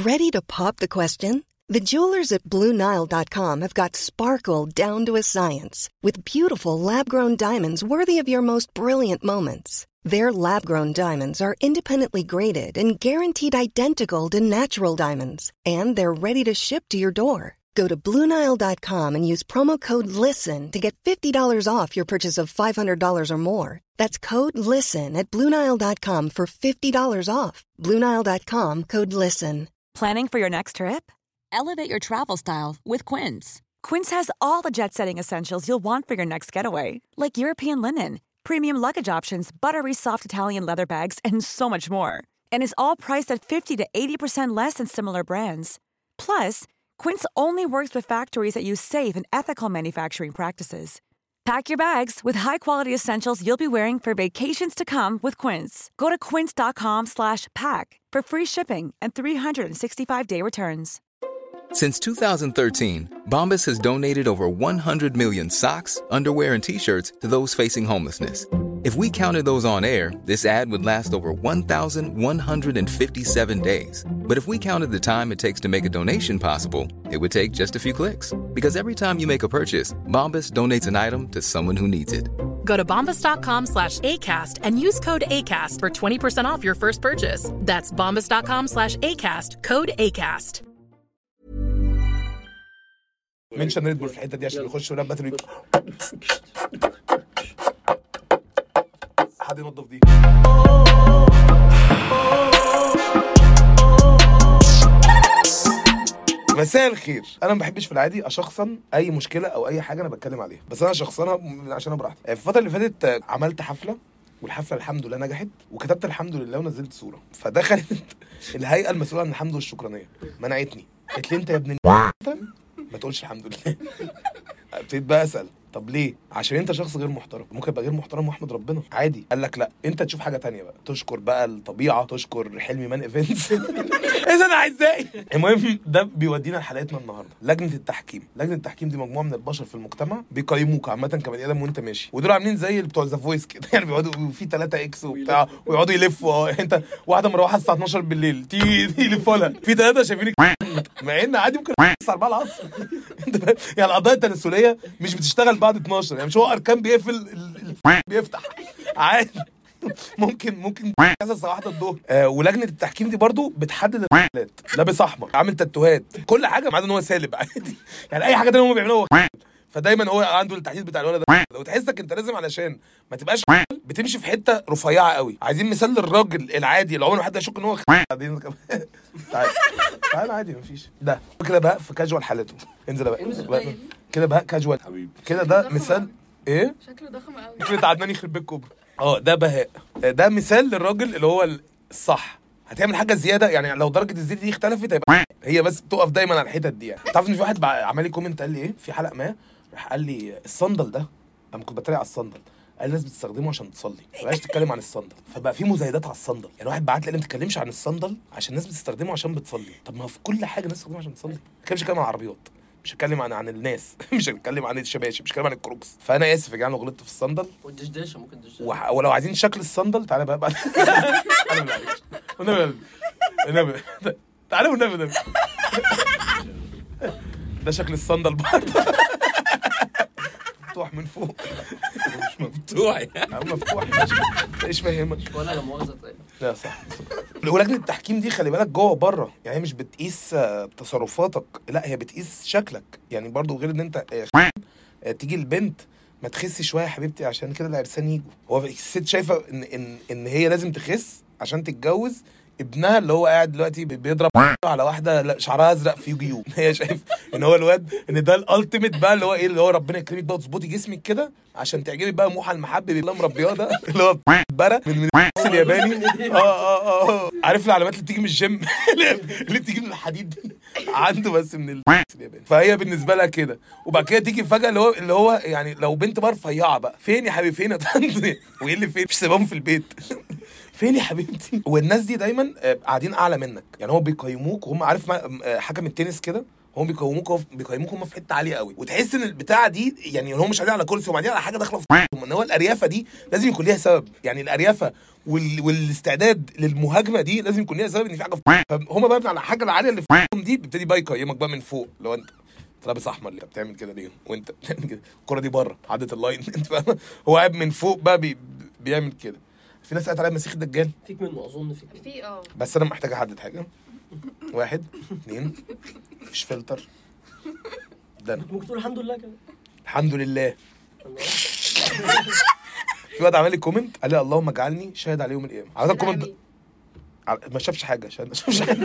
Ready to pop the question? The jewelers at BlueNile.com have got sparkle down to a science with beautiful lab grown diamonds worthy of your most brilliant moments. Their lab grown diamonds are independently graded and guaranteed identical to natural diamonds, and they're ready to ship to your door. Go to BlueNile.com and use promo code LISTEN to get $50 off your purchase of $500 or more. That's code LISTEN at BlueNile.com for $50 off. BlueNile.com code LISTEN. Planning for your next trip? Elevate your travel style with Quince. Quince has all the jet setting essentials you'll want for your next getaway, like European linen, premium luggage options, buttery soft Italian leather bags, and so much more. And is all priced at 50 to 80% less than similar brands. Plus, Quince only works with factories that use safe and ethical manufacturing practices. Pack your bags with high-quality essentials you'll be wearing for vacations to come with Quince. Go to quince.com/pack for free shipping and 365-day returns. Since 2013, Bombas has donated over 100 million socks, underwear, and t-shirts to those facing homelessness. If we counted those on air, this ad would last over 1,157 days. But if we counted the time it takes to make a donation possible, it would take just a few clicks. Because every time you make a purchase, Bombas donates an item to someone who needs it. Go to bombas.com slash ACAST and use code ACAST for 20% off your first purchase. That's bombas.com slash ACAST, code ACAST. منشن ريد بول في الحته دي عشان يخش ولاد باتري حد ينضف دي مساء الخير انا ما بحبش في العادي اشخصن اي مشكله او اي حاجه انا بتكلم عليها بس انا شخصنها عشان انا براحتي في الفتره اللي فاتت آه، عملت حفله والحفله الحمد لله نجحت وكتبت الحمد لله ونزلت صوره فدخلت الهيئه المسؤوله عن الحمد والشكرانيه منعتني قالت لي انت يا ابن ال- ما تقولش الحمد لله ابتديت بقى اسال طب ليه؟ عشان انت شخص غير محترم ممكن يبقى غير محترم واحمد ربنا عادي قال لك لا انت تشوف حاجه تانية بقى تشكر بقى الطبيعه تشكر حلمي مان ايفنتس اذا انا اعزائي المهم ده بيودينا لحلقتنا النهارده لجنه التحكيم لجنه التحكيم دي مجموعه من البشر في المجتمع بيقيموك عامه كبني ادم وانت ماشي ودول عاملين زي اللي بتوع ذا فويس كده يعني بيقعدوا في 3 اكس وبتاع ويقعدوا يلفوا اه انت واحده مروحه الساعه 12 بالليل تيجي تيجي يلفوا لها في ثلاثه شايفينك مع ان عادي ممكن الساعه 4 العصر انت فاهم؟ يعني القضايا التناسليه مش بتشتغل بعد 12 يعني مش هو اركان بيقفل ال- ال- بيفتح عادي ممكن ممكن كذا الساعه 1 الظهر آه ولجنه التحكيم دي برضو بتحدد الحالات لابس احمر عامل تاتوهات كل حاجه ما عدا ان هو سالب عادي يعني اي حاجه تانية هم بيعملوها هو فدايما هو عنده التحديد بتاع الولد ده لو تحسك انت لازم علشان ما تبقاش بتمشي في حته رفيعه قوي عايزين مثال للراجل العادي اللي عمره ما حد هيشك ان هو بعدين كمان. تعال تعال عادي مفيش ده كده بقى في كاجوال حالته انزل بقى بقى. كده بقى كاجوال كده ده مثال ايه شكله ضخم قوي فكرة عدنان يخرب بيت كوبرا اه ده بهاء ده مثال للراجل اللي هو الصح هتعمل حاجه زياده يعني لو درجه الزيت دي اختلفت هيبقى هي بس بتقف دايما على الحتت دي يعني تعرف ان في واحد بقى عمل لي كومنت قال لي ايه في حلقه ما راح قال لي الصندل ده انا كنت بتريق على الصندل قال الناس بتستخدمه عشان تصلي ما بقاش تتكلم عن الصندل فبقى في مزايدات على الصندل يعني واحد بعت لي قال لي ما تتكلمش عن الصندل عشان الناس بتستخدمه عشان بتصلي طب ما هو في كل حاجه الناس بتستخدمه عشان تصلي ما تتكلمش كلام عن العربيات مش هتكلم عن عن الناس مش هتكلم عن الشباشب مش هتكلم عن الكروكس فانا اسف يا جدعان لو غلطت في الصندل والدشداشه ممكن دشداشه وح... ولو عايزين شكل الصندل تعالى بقى بعد انا معلش والنبي النبي تعالى والنبي النبي ده شكل الصندل برضه مفتوح من فوق مش مفتوح يعني مفتوح ايش فاهمك ولا لا مؤاخذه طيب لا صح ولجنه التحكيم دي خلي بالك جوه وبره يعني هي مش بتقيس آه، تصرفاتك لا هي بتقيس شكلك يعني برضو غير ان انت آه، آه، تيجي البنت ما تخسي شويه يا حبيبتي عشان كده العرسان يجوا هو الست شايفه ان ان ان هي لازم تخس عشان تتجوز ابنها اللي هو قاعد دلوقتي بي- بيضرب على واحده لا- شعرها ازرق في جيوب هي شايف ان هو الواد ان ده الالتيميت بقى اللي هو ايه اللي هو ربنا يكرمك بقى وتظبطي جسمك كده عشان تعجبي بقى موحى المحبب اللي مربياه ده اللي هو برا من من الياباني اه اه اه عارف العلامات اللي بتيجي من الجيم اللي بتيجي من الحديد دي عنده بس من ال- الياباني فهي بالنسبه لها كده وبعد كده تيجي فجاه اللي هو اللي هو يعني لو بنت بقى رفيعه بقى فين يا حبيبي فين يا طنط وايه اللي فين مش سايباهم في البيت فين يا حبيبتي والناس دي دايما آه، قاعدين اعلى منك يعني هو بيقيموك وهم عارف ما- آه، حكم التنس كده هم بيقيموك بيقيموك هم في حته عاليه قوي وتحس ان البتاعه دي يعني هم مش قاعدين على كرسي هم قاعدين على حاجه داخله في ان هو الاريافه دي لازم يكون ليها سبب يعني الاريافه وال... والاستعداد للمهاجمه دي لازم يكون ليها سبب ان في حاجه في فهم بقى على الحاجه العاليه اللي في دي بيبتدي بقى يقيمك بقى من فوق لو انت انت لابس احمر ليه؟ انت بتعمل كده ليه؟ وانت بتعمل كده الكوره دي بره عدت اللاين انت فاهم هو قاعد من فوق بقى بي... بيعمل كده في ناس قالت عليا مسيح الدجال فيك منه اظن فيك منه في اه بس انا محتاج احدد حاجه واحد اثنين مفيش فلتر ده انا ممكن تقول الحمد لله كده الحمد لله في واد عمل لي كومنت قال لي اللهم اجعلني شاهد على يوم القيامه على فكره الكومنت ده- على- ما شافش حاجه عشان ما شافش حاجه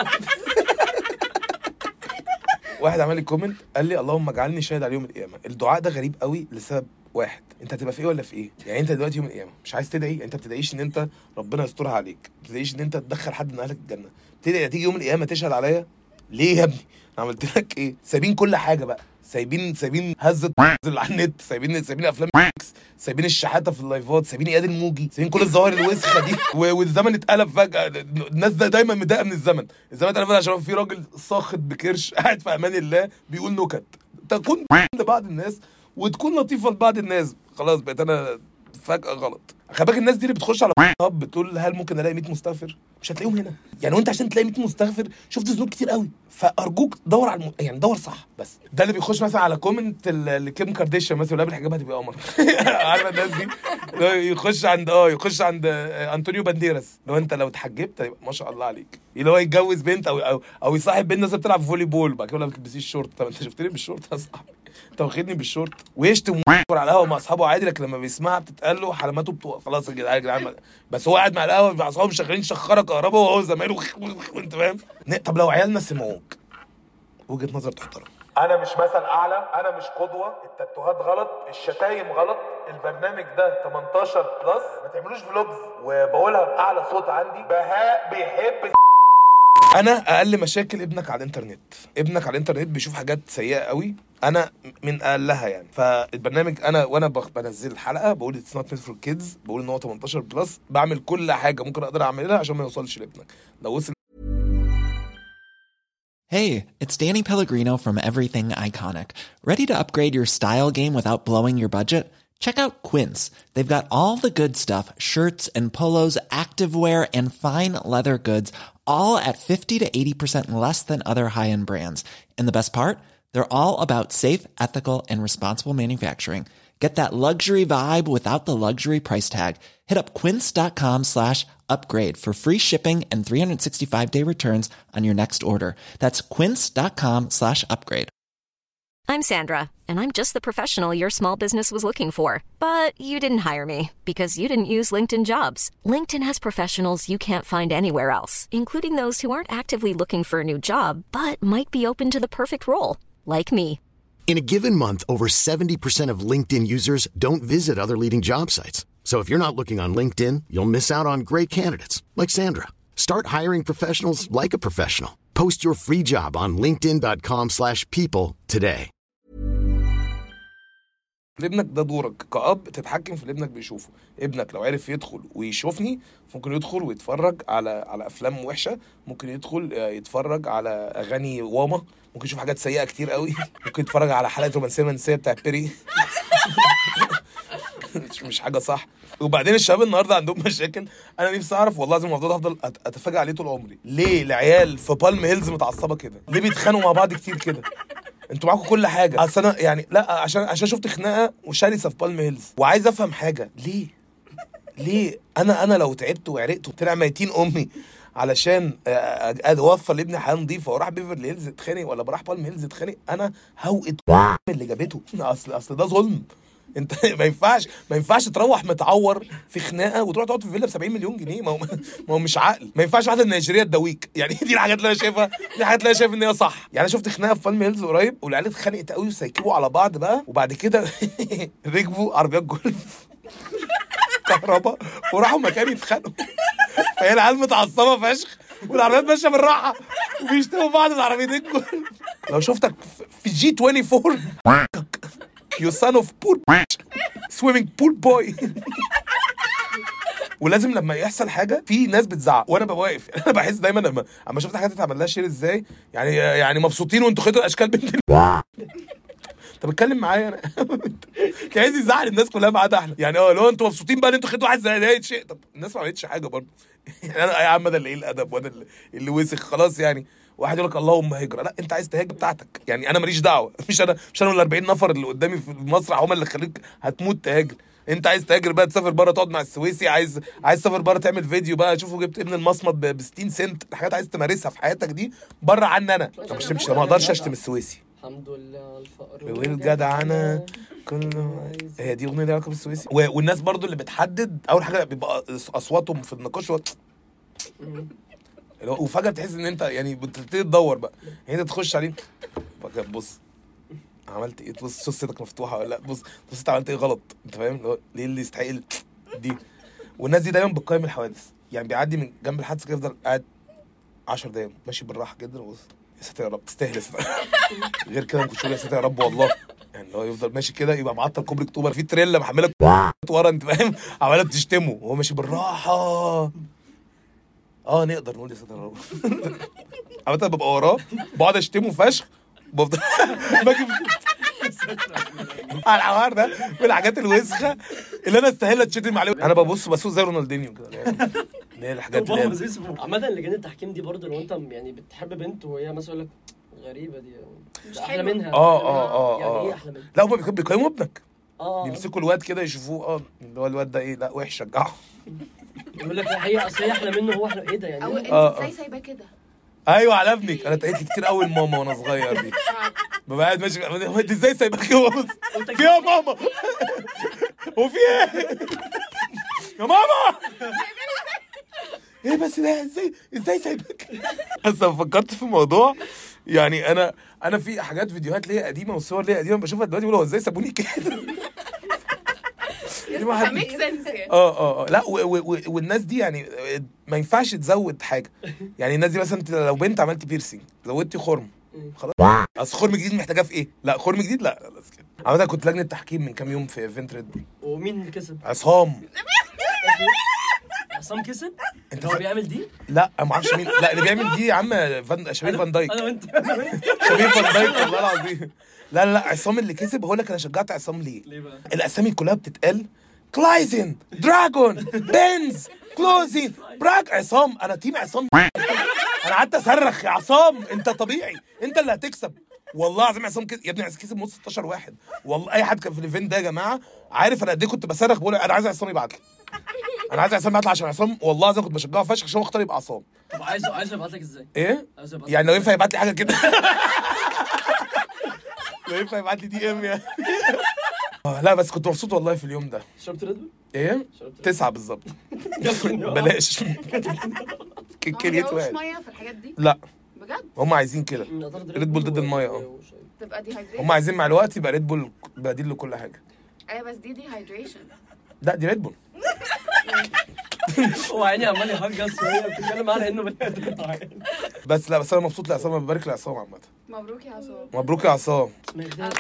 واحد عمل لي كومنت قال لي اللهم اجعلني شاهد على يوم القيامه الدعاء ده غريب قوي لسبب واحد انت هتبقى في ايه ولا في ايه يعني انت دلوقتي يوم القيامه مش عايز تدعي انت ما بتدعيش ان انت ربنا يسترها عليك ما بتدعيش ان انت تدخل حد من اهلك الجنه بتدعي تيجي يوم القيامه تشهد عليا ليه يا ابني انا عملت لك ايه سايبين كل حاجه بقى سايبين سايبين هزه اللي على النت سايبين سايبين افلام إكس، سايبين الشحاته في اللايفات سايبين اياد الموجي سايبين كل الظواهر الوسخه دي و- والزمن اتقلب فجاه الناس ده دايما متضايقه من الزمن الزمن اتقلب عشان في راجل ساخط بكرش قاعد في امان الله بيقول نكت تكون لبعض الناس وتكون لطيفه لبعض الناس خلاص بقيت انا فجاه غلط خلي بالك الناس دي اللي بتخش على هاب بتقول هل ممكن الاقي 100 مستغفر مش هتلاقيهم هنا يعني وانت عشان تلاقي 100 مستغفر شفت ذنوب كتير قوي فارجوك دور على الم... يعني دور صح بس ده اللي بيخش مثلا على كومنت ال- لكيم كارديشيان مثلا ولا بالحجاب هتبقى قمر عارفه الناس دي اللي هو يخش عند اه يخش عند آه، انطونيو بانديراس لو انت لو اتحجبت هيبقى ما شاء الله عليك اللي هو يتجوز بنت او او, أو يصاحب بنت الناس بتلعب فولي بول بعد كده يقول لك ما تلبسيش شورت طب انت شفتني بالشورت يا صاحبي انت واخدني بالشورت ويشتم ويحكر على القهوه مع اصحابه عادي لكن لما بيسمعها بتتقال له حلماته بتوقف خلاص يا جدعان يا جدعان بس هو قاعد مع القهوه مع اصحابه شغالين شخره كهرباء وهو زمايله وانت فاهم ن- طب لو عيالنا سمعوك وجهه نظر تحترم انا مش مثل اعلى انا مش قدوه التاتوهات غلط الشتايم غلط البرنامج ده 18 بلس ما تعملوش فلوجز وبقولها باعلى صوت عندي بهاء بيحب انا اقل مشاكل ابنك على الانترنت ابنك على الانترنت بيشوف حاجات سيئه قوي انا من اقلها يعني فالبرنامج انا وانا بخ- بنزل الحلقه بقول اتس نوت ميد فور كيدز بقول ان هو 18 بلس بعمل كل حاجه ممكن اقدر اعملها عشان ما يوصلش لابنك لو وصل Hey, it's Danny Pellegrino from Everything Iconic. Ready to upgrade your style game without blowing your budget? Check out Quince. They've got all the good stuff shirts and polos, activewear, and fine leather goods, all at 50 to 80% less than other high end brands. And the best part? They're all about safe, ethical, and responsible manufacturing. Get that luxury vibe without the luxury price tag. Hit up quince.com slash upgrade for free shipping and 365 day returns on your next order. That's quince.com slash upgrade. I'm Sandra, and I'm just the professional your small business was looking for. But you didn't hire me because you didn't use LinkedIn jobs. LinkedIn has professionals you can't find anywhere else, including those who aren't actively looking for a new job but might be open to the perfect role, like me. In a given month, over 70% of LinkedIn users don't visit other leading job sites. So if you're not looking on LinkedIn, you'll miss out on great candidates like Sandra. Start hiring professionals like a professional. Post your free job on linkedin.com/people slash people today. لابنك ده دورك كأب تتحكم في اللي ابنك بيشوفه ابنك لو عرف يدخل ويشوفني ممكن يدخل ويتفرج على على افلام وحشه ممكن يدخل آه، يتفرج على اغاني واما ممكن يشوف حاجات سيئه كتير قوي ممكن يتفرج على حلقه رومانسيه منسيه بتاعت بيري مش مش حاجه صح وبعدين الشباب النهارده عندهم مشاكل انا نفسي اعرف والله لازم الموضوع ده افضل أت- اتفاجئ عليه طول عمري ليه العيال في بالم هيلز متعصبه كده ليه بيتخانقوا مع بعض كتير كده انتوا معاكم كل حاجه اصل انا يعني لا عشان عشان شفت خناقه وشرسه في بالم هيلز وعايز افهم حاجه ليه ليه انا انا لو تعبت وعرقت وطلع ميتين امي علشان آه، آه، اوفر لابني حياه نظيفه واروح بيفرلي هيلز اتخانق ولا بروح بالم هيلز اتخانق انا هوقت اللي جابته اصل اصل ده ظلم انت ما ينفعش ما ينفعش تروح متعور في خناقه وتروح تقعد في فيلا ب 70 مليون جنيه ما هو ما هو مش عقل ما ينفعش واحده نيجيريا تداويك يعني دي الحاجات اللي انا شايفها دي الحاجات اللي انا شايف ان هي صح يعني انا شفت خناقه في بالم هيلز قريب والعيال اتخانقت قوي وسيكبوا على بعض بقى وبعد كده ركبوا عربيات جولف كهرباء وراحوا مكان يتخانقوا فهي العيال متعصبه فشخ والعربيات ماشيه بالراحه وبيشتموا بعض بالعربيتين جولف لو شفتك في جي 24 يو سان اوف بول سويمنج بول بوي ولازم لما يحصل حاجه في ناس بتزعق وانا ببقى واقف انا بحس دايما لما اما شفت حاجات اتعمل لها شير ازاي يعني يعني مبسوطين وانتوا خدتوا اشكال بنت طب اتكلم معايا انا انت عايز يزعل الناس كلها ما عدا احنا يعني اه لو انتوا مبسوطين بقى ان انتوا خدتوا واحد زي ده شيء طب الناس ما عملتش حاجه برضه يعني انا يا عم انا اللي ايه الادب وانا اللي, اللي وسخ خلاص يعني واحد يقول لك اللهم هجره لا انت عايز تهاجر بتاعتك يعني انا ماليش دعوه مش انا مش انا وال 40 نفر اللي قدامي في المسرح هم اللي خليك هتموت تهاجر انت عايز تهاجر بقى تسافر بره تقعد مع السويسي عايز عايز تسافر بره تعمل فيديو بقى شوفوا جبت ابن المصمت ب 60 سنت الحاجات عايز تمارسها في حياتك دي بره عني انا طب مش مش ما اقدرش اشتم السويسي الحمد لله على الفقر والجدعنه كله هي دي اغنيه ليها علاقه بالسويسي و- والناس برضو اللي بتحدد اول حاجه بيبقى اصواتهم في النقاش هو اللي هو- وفجاه بتحس ان انت يعني بتبتدي تدور بقى يعني انت تخش عليه فجاه بص عملت ايه تبص شوف صدرك مفتوحه ولا لا بص بص انت عملت ايه غلط انت فاهم اللي هو ليه اللي يستحق ال- دي والناس دي دايما بتقيم الحوادث يعني بيعدي من جنب الحادثه كده يفضل قاعد 10 دقايق ماشي بالراحه جدا وبص يا ساتر يا رب تستاهل يا ساتر غير كده ما كنتش أقول يا ساتر يا رب والله يعني اللي هو يفضل ماشي كده يبقى معطل كوبري اكتوبر في تريلا محمله ورا انت فاهم عماله بتشتمه وهو ماشي بالراحه اه نقدر نقول يا ساتر يا رب عامة ببقى وراه بقعد اشتمه فشخ بفضل باجي على الحوار ده من الحاجات الوسخه اللي انا استاهل اتشتم عليه انا ببص بسوق زي رونالدينيو كده اللي هي الحاجات اللي هي عامة لجان التحكيم دي برضه لو انت يعني بتحب بنت وهي مثلا يقول لك غريبة دي مش ده احلى حلوة. منها اه اه اه يعني ايه اه احلى منها؟ لا هما بيكون- بيقيموا ابنك اه بيمسكوا الواد كده يشوفوه اه اللي هو الواد ده ايه لا وحش شجعه يقول لك لا هي اصل هي احلى منه هو احلى ايه ده يعني او إيه؟ انت آه، ازاي آه. سايباه كده ايوه على ابنك انا اتقيت لي كتير قوي الماما وانا صغير دي ببقى قاعد ماشي هو انت ازاي سايبك كده بص في ايه يا ماما هو في ايه يا ماما ايه بس ده ازاي ازاي سايبك بس لما فكرت في الموضوع يعني انا انا في حاجات فيديوهات ليا قديمه وصور ليا قديمه بشوفها دلوقتي بقول هو ازاي سابوني كده دي ما حد- ميك سنس يعني اه اه اه لا و و و والناس دي يعني ما ينفعش تزود حاجه يعني الناس دي مثلا انت لو بنت عملتي بيرسينج زودتي خرم خلاص اصل خرم جديد محتاجاه في ايه؟ لا خرم جديد لا لا بس كده عامة كنت لجنة تحكيم من كام يوم في ايفنت ريد بول ومين اللي كسب؟ عصام عصام كسب؟ انت هو ف... بيعمل دي؟ لا ما اعرفش مين لا اللي بيعمل دي يا عم فان شبيه فان دايك انا وانت انا وانت شبيه فان دايك والله العظيم لا لا لا عصام اللي كسب هقول لك انا شجعت عصام ليه؟ ليه بقى؟ الاسامي كلها بتتقال كلايزن دراجون بنز كلوزين براك عصام انا تيم عصام انا قعدت اصرخ يا عصام انت طبيعي انت اللي هتكسب والله العظيم عصام كسب يا ابني عصام كسب موت 16 واحد والله اي حد كان في الايفنت ده يا جماعه عارف انا قد ايه كنت بصرخ بقول انا عايز عصام يبعت لي انا عايز عصام يبعت لي عشان عصام والله العظيم كنت بشجعه فشخ عشان هو اختار يبقى عصام طب عايزه عايزه ابعت لك ازاي؟ ايه عايزه ابعت لك يعني لو ينفع يبعت لي حاجه كده لو ينفع يبعت لي دي ام يعني آه، لا بس كنت مبسوط والله في اليوم ده شربت ريد بول؟ ايه شربت تسعة بالظبط بلاش ك- كليت ما واحد ميه في الحاجات دي لا بجد هم عايزين كده مم، أعتقد ريد بول ضد و- المية، و- اه. وشاي. تبقى دي هايدريشن هم عايزين مع الوقت يبقى ريد بول بديل لكل حاجه ايوه بس دي دي هايدريشن لا دي ريد بول هو عيني عمال يهجس وهي بتتكلم معانا انه بني ادم بس لا بس انا مبسوط لعصام أنا ببارك لعصام عامه مبروك يا عصام مبروك يا عصام مقدار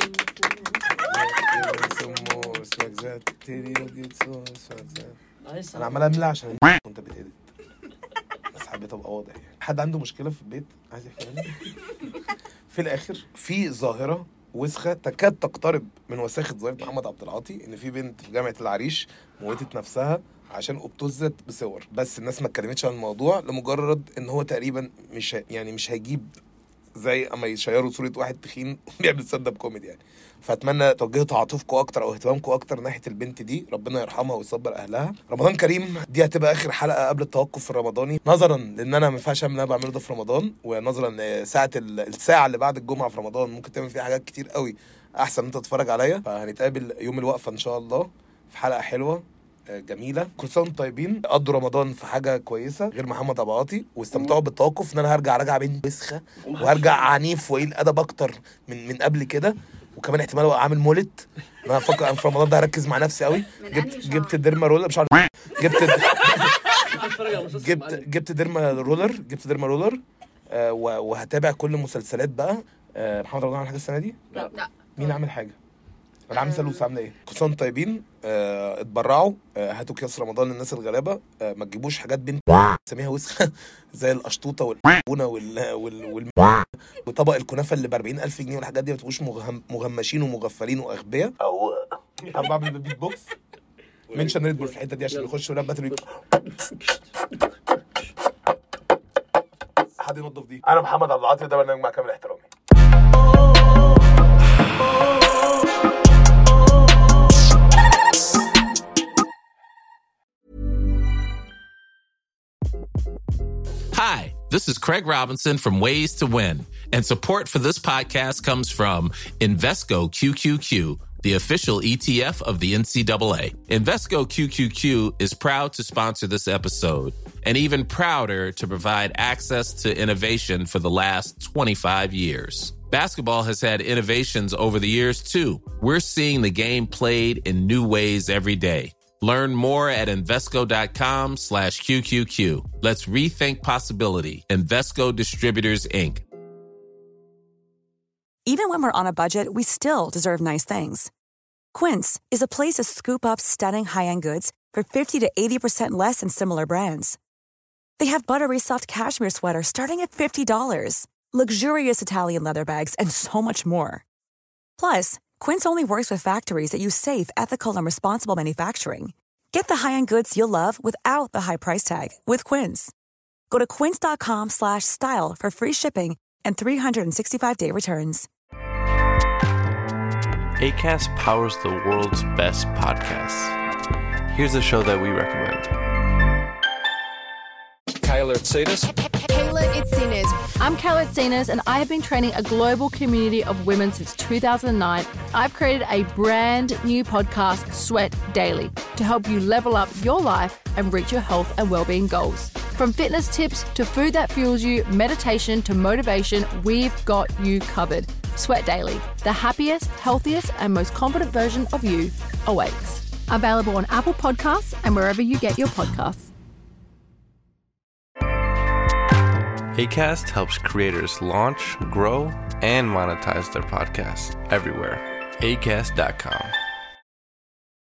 عايز انا عمال املى عشان وانت بتedit بس حبيت ابقى واضح يعني حد عنده مشكله في البيت عايز يحكي لنا في الاخر في ظاهره وسخه تكاد تقترب من وساخه ظاهره محمد عبد العاطي ان في بنت في جامعه العريش موتت نفسها عشان ابتزت بصور بس الناس ما اتكلمتش عن الموضوع لمجرد ان هو تقريبا مش ه- يعني مش هيجيب زي اما يشيروا صوره واحد تخين بيعمل ستاند اب كوميدي يعني فاتمنى توجهوا تعاطفكم اكتر او اهتمامكم اكتر ناحيه البنت دي ربنا يرحمها ويصبر اهلها رمضان كريم دي هتبقى اخر حلقه قبل التوقف الرمضاني نظرا لان انا ما ينفعش اعمل اللي انا بعمله ده في رمضان ونظرا ان ساعه ال- الساعه اللي بعد الجمعه في رمضان ممكن تعمل فيها حاجات كتير قوي احسن من انت تتفرج عليا فهنتقابل يوم الوقفه ان شاء الله في حلقه حلوه آه، جميله كل سنه وانتم طيبين قضوا رمضان في حاجه كويسه غير محمد ابو عاطي واستمتعوا بالتوقف ان انا هرجع راجع بنت وسخه وهرجع عنيف وقليل ادب اكتر من من قبل كده وكمان احتمال ابقى عامل مولد انا افكر أنا في رمضان ده هركز مع نفسي قوي من جبت أنهي شهر؟ جبت ديرما رولر مش عارف جبت بتتفرج على مسلسل جبت معلم. جبت ديرما رولر جبت ديرما رولر آه و- وهتابع كل المسلسلات بقى آه محمد رمضان عمل حاجه السنه دي لا لا مين عامل حاجه انا عامل سلوس عامله ايه؟ كل سنه وانتم طيبين آه اتبرعوا آه هاتوا اكياس رمضان للناس الغلابه آه ما تجيبوش حاجات بنت سميها وسخه زي القشطوطه والبونه وال وال وال وطبق الكنافه اللي ب 40000 جنيه والحاجات دي ما تبقوش مغم... مغمشين ومغفلين واغبياء او طب بعمل بالبيت بوكس منشن ريد بول في الحته دي عشان يخش ولاد باتري حد ينظف دي انا محمد عبد العاطي ده برنامج مع كامل احترامي Hi, this is Craig Robinson from Ways to Win, and support for this podcast comes from Invesco QQQ, the official ETF of the NCAA. Invesco QQQ is proud to sponsor this episode and even prouder to provide access to innovation for the last 25 years. Basketball has had innovations over the years too. We're seeing the game played in new ways every day. Learn more at Invesco.com slash QQQ. Let's rethink possibility. Invesco Distributors, Inc. Even when we're on a budget, we still deserve nice things. Quince is a place to scoop up stunning high-end goods for 50 to 80% less than similar brands. They have buttery soft cashmere sweaters starting at $50, luxurious Italian leather bags, and so much more. Plus, Quince only works with factories that use safe, ethical, and responsible manufacturing. Get the high-end goods you'll love without the high price tag with Quince. Go to quince.com slash style for free shipping and 365-day returns. ACAST powers the world's best podcasts. Here's a show that we recommend. Kayla Tsetas. Kayla Itzinas. I'm Kayla Itzinas, and I have been training a global community of women since 2009. I've created a brand new podcast, Sweat Daily, to help you level up your life and reach your health and well-being goals. From fitness tips to food that fuels you, meditation to motivation, we've got you covered. Sweat Daily, the happiest, healthiest, and most confident version of you awaits. Available on Apple Podcasts and wherever you get your podcasts. ACAST helps creators launch, grow, and monetize their podcasts everywhere. ACAST.com.